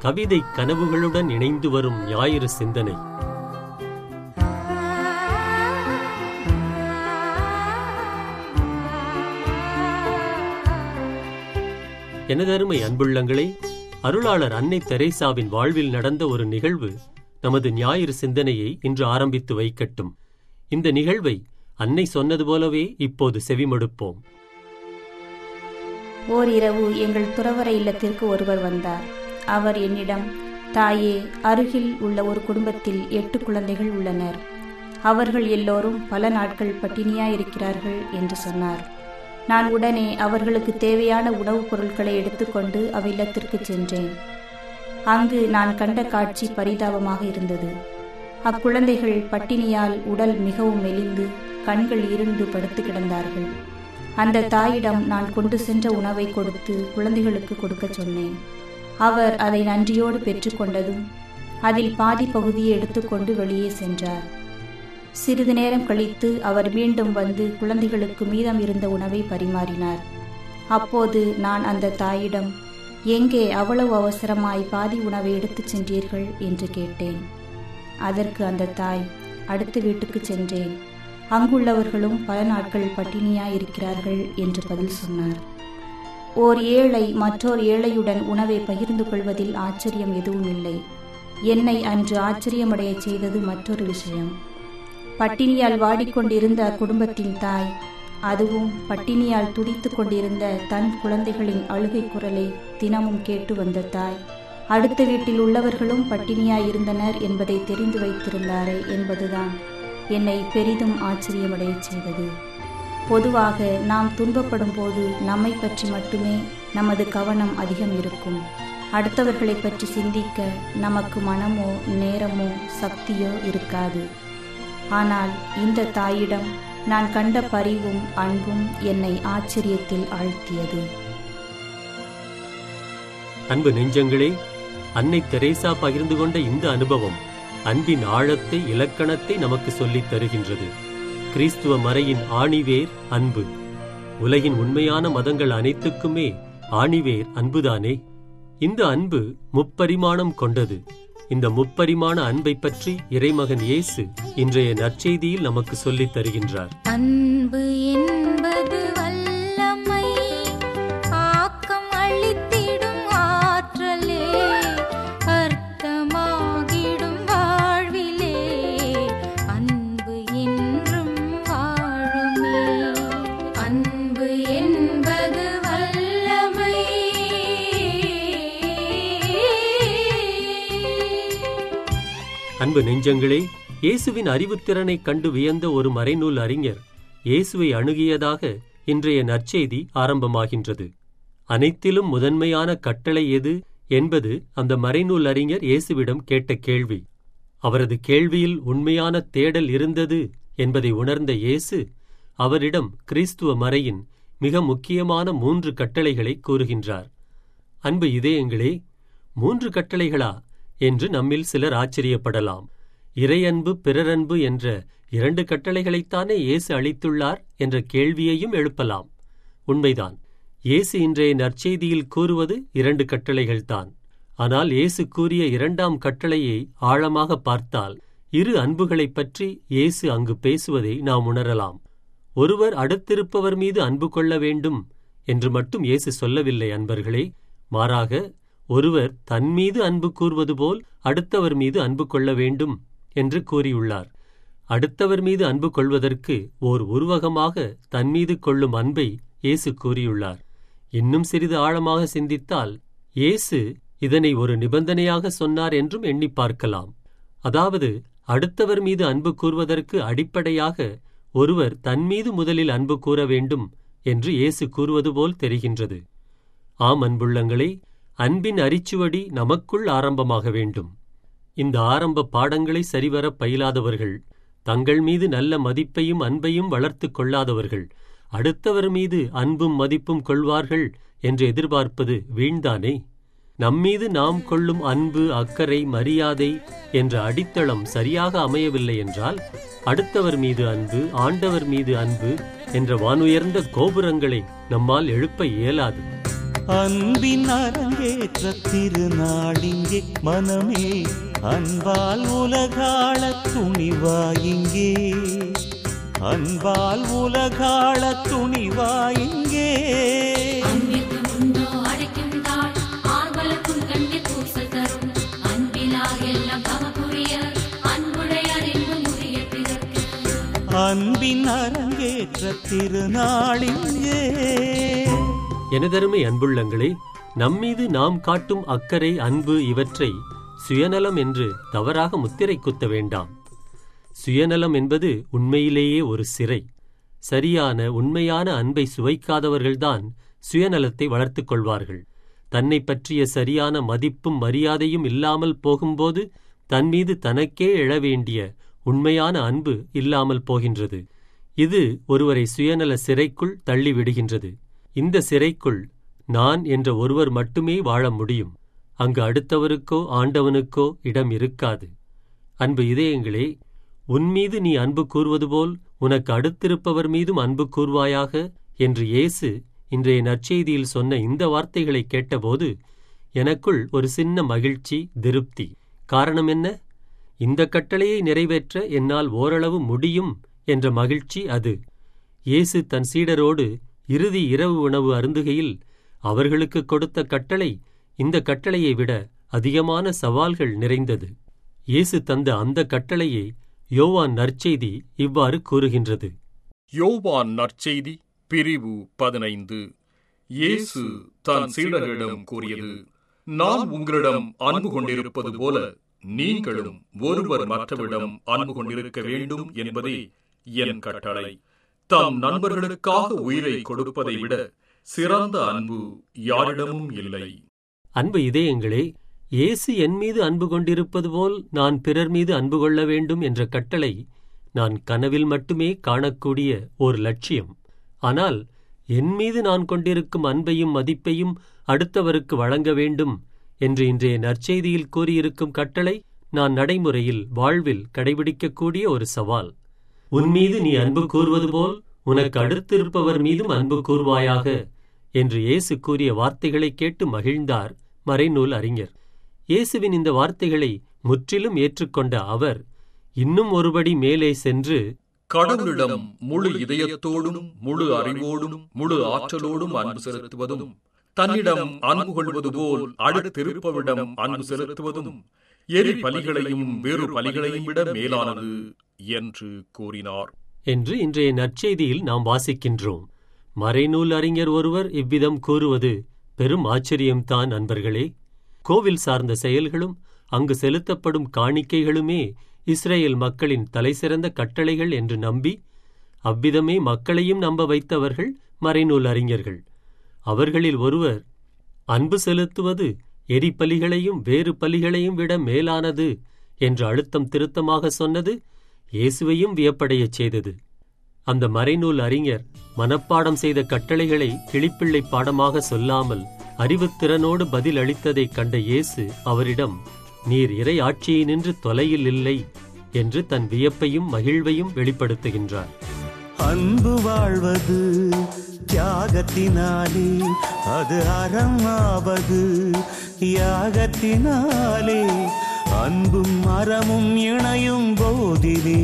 கவிதை கனவுகளுடன் இணைந்து வரும் ஞாயிறு சிந்தனை எனதருமை அன்புள்ளங்களே அருளாளர் அன்னை தெரேசாவின் வாழ்வில் நடந்த ஒரு நிகழ்வு நமது ஞாயிறு சிந்தனையை இன்று ஆரம்பித்து வைக்கட்டும் இந்த நிகழ்வை அன்னை சொன்னது போலவே இப்போது செவிமடுப்போம் ஓர் இரவு எங்கள் துறவர இல்லத்திற்கு ஒருவர் வந்தார் அவர் என்னிடம் தாயே அருகில் உள்ள ஒரு குடும்பத்தில் எட்டு குழந்தைகள் உள்ளனர் அவர்கள் எல்லோரும் பல நாட்கள் பட்டினியாயிருக்கிறார்கள் என்று சொன்னார் நான் உடனே அவர்களுக்கு தேவையான உணவுப் பொருட்களை எடுத்துக்கொண்டு அவ்வில்லத்திற்கு சென்றேன் அங்கு நான் கண்ட காட்சி பரிதாபமாக இருந்தது அக்குழந்தைகள் பட்டினியால் உடல் மிகவும் மெலிந்து கண்கள் இருண்டு படுத்து கிடந்தார்கள் அந்த தாயிடம் நான் கொண்டு சென்ற உணவை கொடுத்து குழந்தைகளுக்கு கொடுக்கச் சொன்னேன் அவர் அதை நன்றியோடு பெற்றுக்கொண்டதும் அதில் பாதி பகுதியை எடுத்துக்கொண்டு வெளியே சென்றார் சிறிது நேரம் கழித்து அவர் மீண்டும் வந்து குழந்தைகளுக்கு மீதம் இருந்த உணவை பரிமாறினார் அப்போது நான் அந்த தாயிடம் எங்கே அவ்வளவு அவசரமாய் பாதி உணவை எடுத்துச் சென்றீர்கள் என்று கேட்டேன் அதற்கு அந்த தாய் அடுத்த வீட்டுக்கு சென்றேன் அங்குள்ளவர்களும் பல நாட்கள் பட்டினியாய் இருக்கிறார்கள் என்று பதில் சொன்னார் ஓர் ஏழை மற்றோர் ஏழையுடன் உணவை பகிர்ந்து கொள்வதில் ஆச்சரியம் எதுவும் இல்லை என்னை அன்று ஆச்சரியமடையச் செய்தது மற்றொரு விஷயம் பட்டினியால் வாடிக்கொண்டிருந்த அக்குடும்பத்தின் தாய் அதுவும் பட்டினியால் துடித்து கொண்டிருந்த தன் குழந்தைகளின் அழுகை குரலை தினமும் கேட்டு வந்த தாய் அடுத்த வீட்டில் உள்ளவர்களும் பட்டினியாய் இருந்தனர் என்பதை தெரிந்து வைத்திருந்தாரே என்பதுதான் என்னை பெரிதும் ஆச்சரியமடையச் செய்தது பொதுவாக நாம் துன்பப்படும் போது நம்மை பற்றி மட்டுமே நமது கவனம் அதிகம் இருக்கும் அடுத்தவர்களை பற்றி சிந்திக்க நமக்கு மனமோ நேரமோ சக்தியோ இருக்காது ஆனால் இந்த தாயிடம் நான் கண்ட பரிவும் அன்பும் என்னை ஆச்சரியத்தில் ஆழ்த்தியது அன்பு நெஞ்சங்களே அன்னை தெரேசா பகிர்ந்து கொண்ட இந்த அனுபவம் அன்பின் ஆழத்தை இலக்கணத்தை நமக்கு சொல்லித் தருகின்றது கிறிஸ்துவ மறையின் ஆணிவேர் அன்பு உலகின் உண்மையான மதங்கள் அனைத்துக்குமே ஆணிவேர் அன்புதானே இந்த அன்பு முப்பரிமாணம் கொண்டது இந்த முப்பரிமாண அன்பை பற்றி இறைமகன் இயேசு இன்றைய நற்செய்தியில் நமக்கு சொல்லித் தருகின்றார் அன்பு என்பது வல்லமை ஆக்கம் அளித்திடும் ஆற்றலே அர்த்தமாகிடும் வாழ்விலே அன்பு என்றும் வாழுமே அன்பு என்பது வல்லமை அன்பு நெஞ்சங்களே இயேசுவின் அறிவுத்திறனை கண்டு வியந்த ஒரு மறைநூல் அறிஞர் இயேசுவை அணுகியதாக இன்றைய நற்செய்தி ஆரம்பமாகின்றது அனைத்திலும் முதன்மையான கட்டளை எது என்பது அந்த மறைநூல் அறிஞர் இயேசுவிடம் கேட்ட கேள்வி அவரது கேள்வியில் உண்மையான தேடல் இருந்தது என்பதை உணர்ந்த இயேசு அவரிடம் கிறிஸ்துவ மறையின் மிக முக்கியமான மூன்று கட்டளைகளை கூறுகின்றார் அன்பு இதயங்களே மூன்று கட்டளைகளா என்று நம்மில் சிலர் ஆச்சரியப்படலாம் இறையன்பு பிறரன்பு என்ற இரண்டு கட்டளைகளைத்தானே இயேசு அளித்துள்ளார் என்ற கேள்வியையும் எழுப்பலாம் உண்மைதான் இயேசு இன்றைய நற்செய்தியில் கூறுவது இரண்டு கட்டளைகள்தான் ஆனால் இயேசு கூறிய இரண்டாம் கட்டளையை ஆழமாக பார்த்தால் இரு அன்புகளைப் பற்றி இயேசு அங்கு பேசுவதை நாம் உணரலாம் ஒருவர் அடுத்திருப்பவர் மீது அன்பு கொள்ள வேண்டும் என்று மட்டும் இயேசு சொல்லவில்லை அன்பர்களே மாறாக ஒருவர் தன் மீது அன்பு கூறுவது போல் அடுத்தவர் மீது அன்பு கொள்ள வேண்டும் என்று கூறியுள்ளார் அடுத்தவர் மீது அன்பு கொள்வதற்கு ஓர் உருவகமாக தன் மீது கொள்ளும் அன்பை இயேசு கூறியுள்ளார் இன்னும் சிறிது ஆழமாக சிந்தித்தால் இயேசு இதனை ஒரு நிபந்தனையாக சொன்னார் என்றும் எண்ணி பார்க்கலாம் அதாவது அடுத்தவர் மீது அன்பு கூறுவதற்கு அடிப்படையாக ஒருவர் தன் மீது முதலில் அன்பு கூற வேண்டும் என்று இயேசு கூறுவது போல் தெரிகின்றது ஆம் அன்புள்ளங்களே அன்பின் அரிச்சுவடி நமக்குள் ஆரம்பமாக வேண்டும் இந்த ஆரம்ப பாடங்களை சரிவர பயிலாதவர்கள் தங்கள் மீது நல்ல மதிப்பையும் அன்பையும் வளர்த்துக் கொள்ளாதவர்கள் அடுத்தவர் மீது அன்பும் மதிப்பும் கொள்வார்கள் என்று எதிர்பார்ப்பது வீண்தானே நம்மீது நாம் கொள்ளும் அன்பு அக்கறை மரியாதை என்ற அடித்தளம் சரியாக அமையவில்லை என்றால் அடுத்தவர் மீது அன்பு ஆண்டவர் மீது அன்பு என்ற வானுயர்ந்த கோபுரங்களை நம்மால் எழுப்ப இயலாது அன்பின் அரங்கேற்ற திருநாளிங்கே மனமே அன்பால் உலகாள துணிவாயிங்கே அன்பால் உலகாள துணிவாயிங்கே அன்பிற்கு முன்னோ அழைக்கும் தாள் ஆர்வலக்கும் கண்ணி பூசல் தரும் அன்பிலாக எல்லாம் தமக்குரிய அன்புடை அறிவு உரிய பிறர்க்கு அன்பின் அரங்கேற்ற திருநாளிங்கே எனதருமை அன்புள்ளங்களே நம்மீது நாம் காட்டும் அக்கறை அன்பு இவற்றை சுயநலம் என்று தவறாக முத்திரை குத்த வேண்டாம் சுயநலம் என்பது உண்மையிலேயே ஒரு சிறை சரியான உண்மையான அன்பை சுவைக்காதவர்கள்தான் சுயநலத்தை வளர்த்துக் கொள்வார்கள் தன்னை பற்றிய சரியான மதிப்பும் மரியாதையும் இல்லாமல் போகும்போது தன் மீது தனக்கே எழ வேண்டிய உண்மையான அன்பு இல்லாமல் போகின்றது இது ஒருவரை சுயநல சிறைக்குள் தள்ளிவிடுகின்றது இந்த சிறைக்குள் நான் என்ற ஒருவர் மட்டுமே வாழ முடியும் அங்கு அடுத்தவருக்கோ ஆண்டவனுக்கோ இடம் இருக்காது அன்பு இதயங்களே உன்மீது நீ அன்பு கூறுவது போல் உனக்கு அடுத்திருப்பவர் மீதும் அன்பு கூர்வாயாக என்று இயேசு இன்றைய நற்செய்தியில் சொன்ன இந்த வார்த்தைகளை கேட்டபோது எனக்குள் ஒரு சின்ன மகிழ்ச்சி திருப்தி காரணம் என்ன இந்த கட்டளையை நிறைவேற்ற என்னால் ஓரளவு முடியும் என்ற மகிழ்ச்சி அது இயேசு தன் சீடரோடு இறுதி இரவு உணவு அருந்துகையில் அவர்களுக்கு கொடுத்த கட்டளை இந்த கட்டளையை விட அதிகமான சவால்கள் நிறைந்தது இயேசு தந்த அந்த கட்டளையை யோவான் நற்செய்தி இவ்வாறு கூறுகின்றது யோவான் நற்செய்தி பிரிவு பதினைந்து இயேசு தன் சீடர்களிடம் கூறியது நான் உங்களிடம் அன்பு கொண்டிருப்பது போல நீங்களும் ஒருவர் மற்றவரிடம் அன்பு கொண்டிருக்க வேண்டும் என்பதே என் கட்டளை தம் நண்பர்களுக்காக உயிரை கொடுப்பதை விட சிறந்த அன்பு யாரிடமும் இல்லை அன்பு இதயங்களே இயேசு என் மீது அன்பு கொண்டிருப்பது போல் நான் பிறர் மீது அன்பு கொள்ள வேண்டும் என்ற கட்டளை நான் கனவில் மட்டுமே காணக்கூடிய ஓர் லட்சியம் ஆனால் என் மீது நான் கொண்டிருக்கும் அன்பையும் மதிப்பையும் அடுத்தவருக்கு வழங்க வேண்டும் என்று இன்றைய நற்செய்தியில் கூறியிருக்கும் கட்டளை நான் நடைமுறையில் வாழ்வில் கடைபிடிக்கக்கூடிய ஒரு சவால் உன் மீது நீ அன்பு கூறுவது போல் உனக்கு அடுத்திருப்பவர் மீதும் அன்பு கூர்வாயாக என்று இயேசு கூறிய வார்த்தைகளைக் கேட்டு மகிழ்ந்தார் மறைநூல் அறிஞர் இயேசுவின் இந்த வார்த்தைகளை முற்றிலும் ஏற்றுக்கொண்ட அவர் இன்னும் ஒருபடி மேலே சென்று கடவுளிடம் முழு இதயத்தோடும் முழு அறிவோடும் முழு ஆற்றலோடும் அன்பு செலுத்துவதும் தன்னிடம் அன்பு கொள்வது போல் அடுத்திருப்பவரிடம் அன்பு செலுத்துவதும் எரி பலிகளையும் வேறு பலிகளையும் விட மேலானது என்று கூறினார் என்று இன்றைய நற்செய்தியில் நாம் வாசிக்கின்றோம் மறைநூல் அறிஞர் ஒருவர் இவ்விதம் கூறுவது பெரும் ஆச்சரியம்தான் நண்பர்களே கோவில் சார்ந்த செயல்களும் அங்கு செலுத்தப்படும் காணிக்கைகளுமே இஸ்ரேல் மக்களின் தலைசிறந்த கட்டளைகள் என்று நம்பி அவ்விதமே மக்களையும் நம்ப வைத்தவர்கள் மறைநூல் அறிஞர்கள் அவர்களில் ஒருவர் அன்பு செலுத்துவது எரிபலிகளையும் வேறு பலிகளையும் விட மேலானது என்று அழுத்தம் திருத்தமாக சொன்னது இயேசுவையும் வியப்படையச் செய்தது அந்த மறைநூல் அறிஞர் மனப்பாடம் செய்த கட்டளைகளை கிளிப்பிள்ளை பாடமாக சொல்லாமல் அறிவுத்திறனோடு பதில் அளித்ததைக் கண்ட இயேசு அவரிடம் நீர் இறை ஆட்சியினின்று தொலையில் இல்லை என்று தன் வியப்பையும் மகிழ்வையும் வெளிப்படுத்துகின்றார் அன்பு வாழ்வது தியாகத்தினாலே அது அறமாவது தியாகத்தினாலே அன்பும் அறமும் இணையும் போதிலே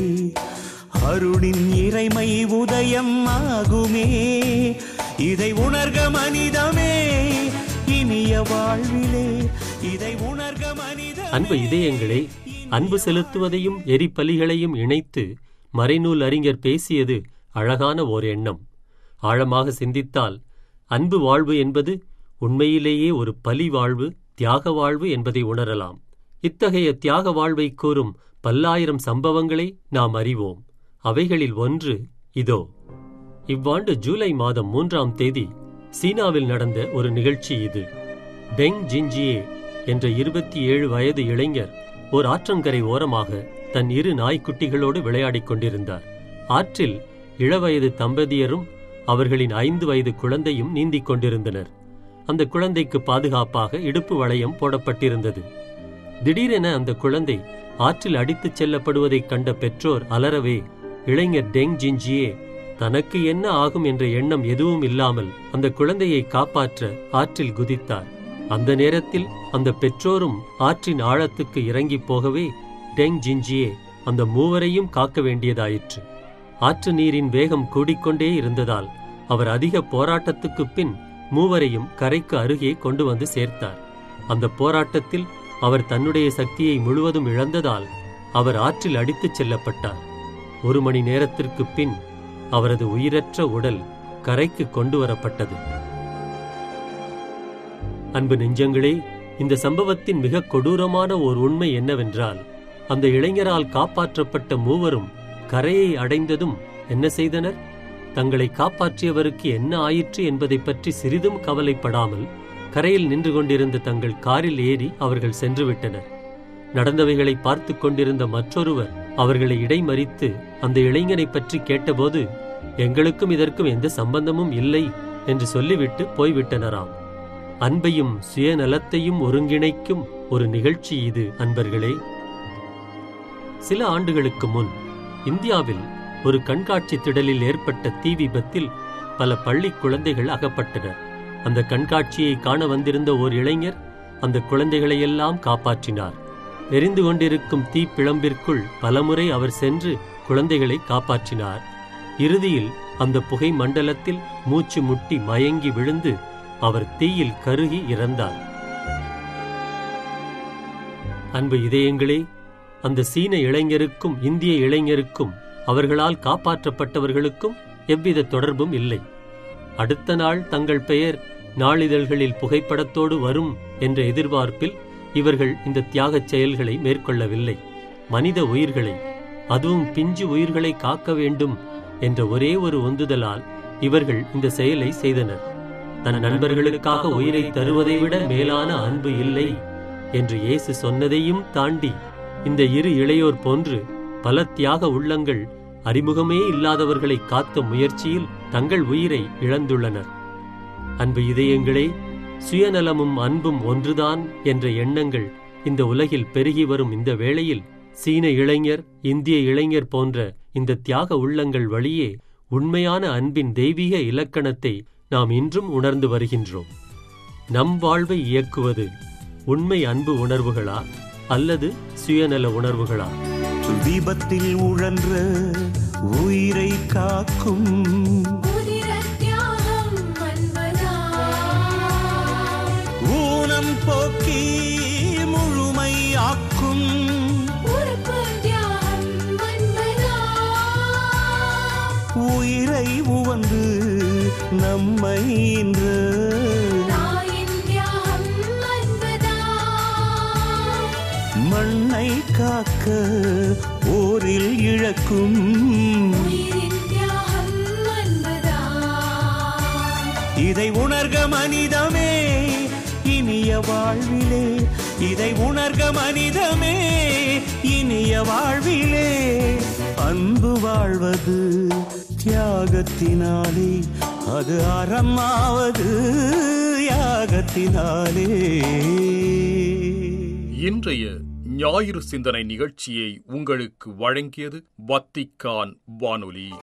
அருளின் இறைமை உதயம் ஆகுமே இதை உணர்க மனிதமே இனிய வாழ்விலே இதை உணர்க மனித அன்பு இதயங்களே அன்பு செலுத்துவதையும் எரிபலிகளையும் இணைத்து மறைநூல் அறிஞர் பேசியது அழகான ஓர் எண்ணம் ஆழமாக சிந்தித்தால் அன்பு வாழ்வு என்பது உண்மையிலேயே ஒரு பலி வாழ்வு தியாக வாழ்வு என்பதை உணரலாம் இத்தகைய தியாக வாழ்வை கூறும் பல்லாயிரம் சம்பவங்களை நாம் அறிவோம் அவைகளில் ஒன்று இதோ இவ்வாண்டு ஜூலை மாதம் மூன்றாம் தேதி சீனாவில் நடந்த ஒரு நிகழ்ச்சி இது டெங் ஜின்ஜியே என்ற இருபத்தி ஏழு வயது இளைஞர் ஓர் ஆற்றங்கரை ஓரமாக தன் இரு நாய்க்குட்டிகளோடு விளையாடிக் கொண்டிருந்தார் ஆற்றில் இளவயது தம்பதியரும் அவர்களின் ஐந்து வயது குழந்தையும் நீந்திக் கொண்டிருந்தனர் அந்த குழந்தைக்கு பாதுகாப்பாக இடுப்பு வளையம் போடப்பட்டிருந்தது திடீரென அந்த குழந்தை ஆற்றில் அடித்துச் செல்லப்படுவதைக் கண்ட பெற்றோர் அலறவே இளைஞர் டெங் ஜின்ஜியே தனக்கு என்ன ஆகும் என்ற எண்ணம் எதுவும் இல்லாமல் அந்த குழந்தையை காப்பாற்ற ஆற்றில் குதித்தார் அந்த நேரத்தில் அந்த பெற்றோரும் ஆற்றின் ஆழத்துக்கு இறங்கிப் போகவே டெங் ஜிஞ்சியே அந்த மூவரையும் காக்க வேண்டியதாயிற்று ஆற்று நீரின் வேகம் கூடிக்கொண்டே இருந்ததால் அவர் அதிக போராட்டத்துக்குப் பின் மூவரையும் கரைக்கு அருகே கொண்டு வந்து சேர்த்தார் அந்த போராட்டத்தில் அவர் தன்னுடைய சக்தியை முழுவதும் இழந்ததால் அவர் ஆற்றில் அடித்துச் செல்லப்பட்டார் ஒரு மணி நேரத்திற்குப் பின் அவரது உயிரற்ற உடல் கரைக்கு கொண்டு வரப்பட்டது அன்பு நெஞ்சங்களே இந்த சம்பவத்தின் மிக கொடூரமான ஓர் உண்மை என்னவென்றால் அந்த இளைஞரால் காப்பாற்றப்பட்ட மூவரும் கரையை அடைந்ததும் என்ன செய்தனர் தங்களை காப்பாற்றியவருக்கு என்ன ஆயிற்று என்பதைப் பற்றி சிறிதும் கவலைப்படாமல் கரையில் நின்று கொண்டிருந்த தங்கள் காரில் ஏறி அவர்கள் சென்று விட்டனர் நடந்தவைகளை பார்த்து கொண்டிருந்த மற்றொருவர் அவர்களை இடைமறித்து அந்த இளைஞனைப் பற்றி கேட்டபோது எங்களுக்கும் இதற்கும் எந்த சம்பந்தமும் இல்லை என்று சொல்லிவிட்டு போய்விட்டனராம் அன்பையும் சுயநலத்தையும் ஒருங்கிணைக்கும் ஒரு நிகழ்ச்சி இது அன்பர்களே சில ஆண்டுகளுக்கு முன் இந்தியாவில் ஒரு கண்காட்சி திடலில் ஏற்பட்ட தீ விபத்தில் பல பள்ளி குழந்தைகள் அகப்பட்டனர் அந்த கண்காட்சியை காண வந்திருந்த ஓர் இளைஞர் அந்த குழந்தைகளையெல்லாம் காப்பாற்றினார் எரிந்து கொண்டிருக்கும் தீ பிழம்பிற்குள் பலமுறை அவர் சென்று குழந்தைகளை காப்பாற்றினார் இறுதியில் அந்த புகை மண்டலத்தில் மூச்சு முட்டி மயங்கி விழுந்து அவர் தீயில் கருகி இறந்தார் அன்பு இதயங்களே அந்த சீன இளைஞருக்கும் இந்திய இளைஞருக்கும் அவர்களால் காப்பாற்றப்பட்டவர்களுக்கும் எவ்வித தொடர்பும் இல்லை அடுத்த நாள் தங்கள் பெயர் நாளிதழ்களில் புகைப்படத்தோடு வரும் என்ற எதிர்பார்ப்பில் இவர்கள் இந்த தியாகச் செயல்களை மேற்கொள்ளவில்லை மனித உயிர்களை அதுவும் பிஞ்சு உயிர்களை காக்க வேண்டும் என்ற ஒரே ஒரு உந்துதலால் இவர்கள் இந்த செயலை செய்தனர் தன் நண்பர்களுக்காக உயிரை தருவதை விட மேலான அன்பு இல்லை என்று இயேசு சொன்னதையும் தாண்டி இந்த இரு இளையோர் போன்று பல தியாக உள்ளங்கள் அறிமுகமே இல்லாதவர்களை காத்த முயற்சியில் தங்கள் உயிரை இழந்துள்ளனர் அன்பு இதயங்களே சுயநலமும் அன்பும் ஒன்றுதான் என்ற எண்ணங்கள் இந்த உலகில் பெருகி வரும் இந்த வேளையில் சீன இளைஞர் இந்திய இளைஞர் போன்ற இந்த தியாக உள்ளங்கள் வழியே உண்மையான அன்பின் தெய்வீக இலக்கணத்தை நாம் இன்றும் உணர்ந்து வருகின்றோம் நம் வாழ்வை இயக்குவது உண்மை அன்பு உணர்வுகளா அல்லது சுயநல உணர்வுகளா விபத்தில் உழன்ற உயிரை காக்கும் உதிர தியாகம் அன்பதா ஊனம் போக்கி முழுமையாக்கும் உறுப்பு தியாகம் அன்பதா உயிரை உவந்து நம்மை இன்று தாயின் தியாகம் அன்பதா மண்ணை காக்க போரில் இழக்கும் உயிரின் தியாகம் அன்பதா இதை உணர்க மனிதமே இனிய வாழ்விலே இதை உணர்க மனிதமே இனிய வாழ்விலே அன்பு வாழ்வது தியாகத்தினாலே அது அறமாவது யாகத்தினாலே இன்றைய ஞாயிறு சிந்தனை நிகழ்ச்சியை உங்களுக்கு வழங்கியது வத்திக்கான் வானொலி